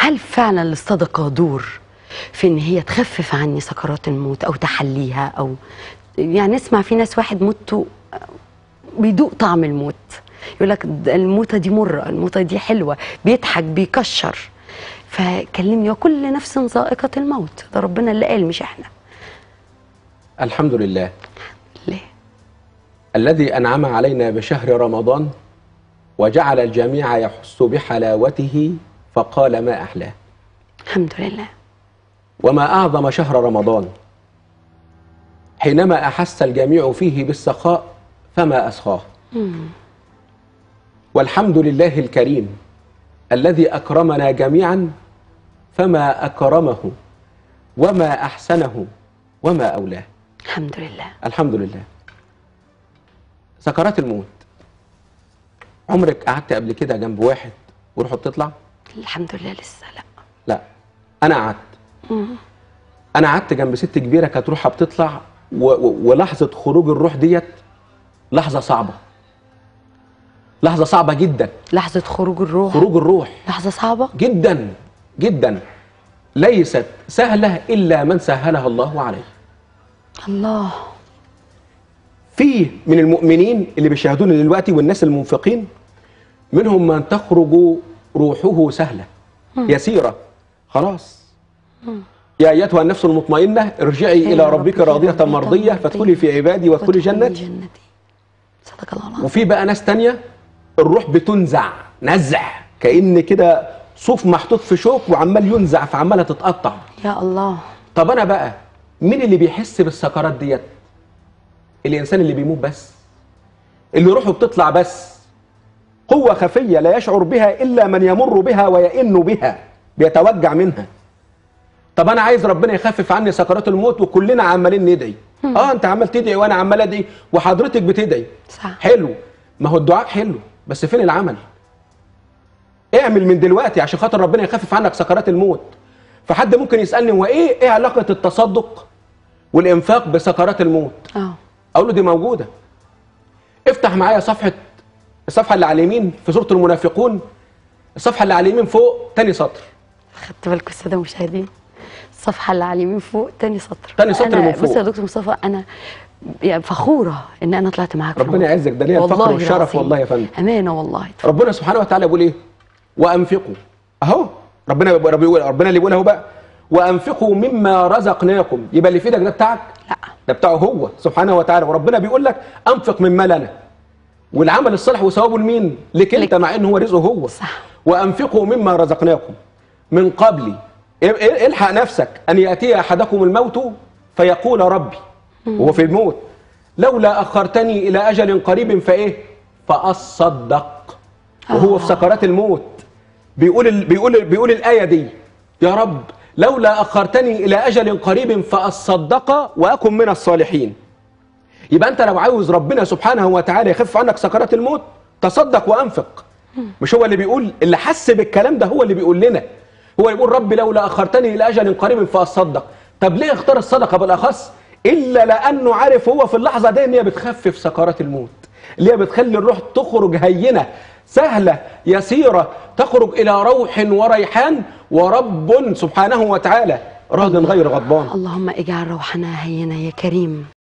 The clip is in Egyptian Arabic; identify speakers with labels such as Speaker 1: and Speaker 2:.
Speaker 1: هل فعلا الصدقه دور في ان هي تخفف عني سكرات الموت او تحليها او يعني نسمع في ناس واحد موته بيدوق طعم الموت يقول لك الموتة دي مرة الموتة دي حلوة بيضحك بيكشر فكلمني وكل نفس ذائقة الموت ده ربنا اللي قال مش احنا
Speaker 2: الحمد لله
Speaker 1: ليه
Speaker 2: الذي أنعم علينا بشهر رمضان وجعل الجميع يحس بحلاوته فقال ما أحلاه
Speaker 1: الحمد لله
Speaker 2: وما أعظم شهر رمضان حينما أحس الجميع فيه بالسخاء فما أسخاه والحمد لله الكريم الذي أكرمنا جميعا فما أكرمه وما أحسنه وما أولاه
Speaker 1: الحمد لله
Speaker 2: الحمد لله سكرات الموت عمرك قعدت قبل كده جنب واحد وروحه بتطلع
Speaker 1: الحمد لله لسه لا
Speaker 2: لا انا قعدت انا قعدت جنب ست كبيره كانت روحها بتطلع و... و... ولحظه خروج الروح ديت لحظه صعبه لحظه صعبه جدا
Speaker 1: لحظة خروج الروح
Speaker 2: خروج الروح
Speaker 1: لحظة صعبة
Speaker 2: جدا جدا ليست سهله الا من سهلها الله عليه
Speaker 1: الله
Speaker 2: في من المؤمنين اللي بيشاهدونا دلوقتي والناس المنفقين منهم من تخرج روحه سهلة يسيرة خلاص يا أيتها النفس المطمئنة ارجعي إلى ربك راضية مرضية فادخلي في عبادي وادخلي جنتي
Speaker 1: جنتي صدق الله العظيم
Speaker 2: وفي بقى ناس تانية الروح بتنزع نزع كأن كده صوف محطوط في شوك وعمال ينزع فعمالة تتقطع
Speaker 1: يا الله
Speaker 2: طب أنا بقى مين اللي بيحس بالسكرات ديت الإنسان اللي بيموت بس اللي روحه بتطلع بس قوة خفية لا يشعر بها إلا من يمر بها ويئن بها بيتوجع منها طب أنا عايز ربنا يخفف عني سكرات الموت وكلنا عمالين ندعي اه انت عمال تدعي وانا عمال ادعي وحضرتك بتدعي
Speaker 1: صح
Speaker 2: حلو ما هو الدعاء حلو بس فين العمل اعمل من دلوقتي عشان خاطر ربنا يخفف عنك سكرات الموت فحد ممكن يسالني هو ايه ايه علاقه التصدق والانفاق بسكرات الموت
Speaker 1: اه
Speaker 2: اقول له دي موجوده افتح معايا صفحه الصفحه اللي على اليمين في سوره المنافقون الصفحه اللي على اليمين فوق تاني سطر
Speaker 1: خدت بالكم الساده المشاهدين الصفحه اللي على اليمين فوق تاني سطر
Speaker 2: تاني سطر
Speaker 1: أنا
Speaker 2: من فوق.
Speaker 1: بص يا دكتور مصطفى انا يعني فخوره ان انا طلعت معاك في
Speaker 2: ربنا
Speaker 1: الموضوع.
Speaker 2: يعزك، ده ليا الفخر
Speaker 1: والله
Speaker 2: والشرف
Speaker 1: العظيم.
Speaker 2: والله يا فندم.
Speaker 1: امانه والله
Speaker 2: ربنا سبحانه وتعالى بيقول ايه وانفقوا اهو ربنا ربنا بيقول ربنا اللي بيقول اهو بقى وانفقوا مما رزقناكم يبقى اللي في ايدك ده بتاعك
Speaker 1: لا
Speaker 2: ده بتاعه هو سبحانه وتعالى وربنا بيقول لك انفق مما لنا والعمل الصالح وثوابه لمين لك انت
Speaker 1: لك.
Speaker 2: مع ان هو رزقه هو
Speaker 1: صح.
Speaker 2: وانفقوا مما رزقناكم من قبل ال- ال- الحق نفسك ان ياتي احدكم الموت فيقول ربي وهو في الموت لولا اخرتني الى اجل قريب فايه فاصدق وهو في سكرات الموت بيقول ال... بيقول ال... بيقول الايه دي يا رب لولا اخرتني الى اجل قريب فاصدق واكن من الصالحين يبقى انت لو عاوز ربنا سبحانه وتعالى يخفف عنك سكرات الموت تصدق وانفق مش هو اللي بيقول اللي حس بالكلام ده هو اللي بيقول لنا هو اللي بيقول رب لولا اخرتني الى اجل قريب فاصدق طب ليه اختار الصدقه بالاخص الا لانه عارف هو في اللحظه دي ان هي بتخفف سكرات الموت اللي هي بتخلي الروح تخرج هينه سهله يسيره تخرج الى روح وريحان ورب سبحانه وتعالى راض غير غضبان
Speaker 1: اللهم اجعل روحنا هينه يا كريم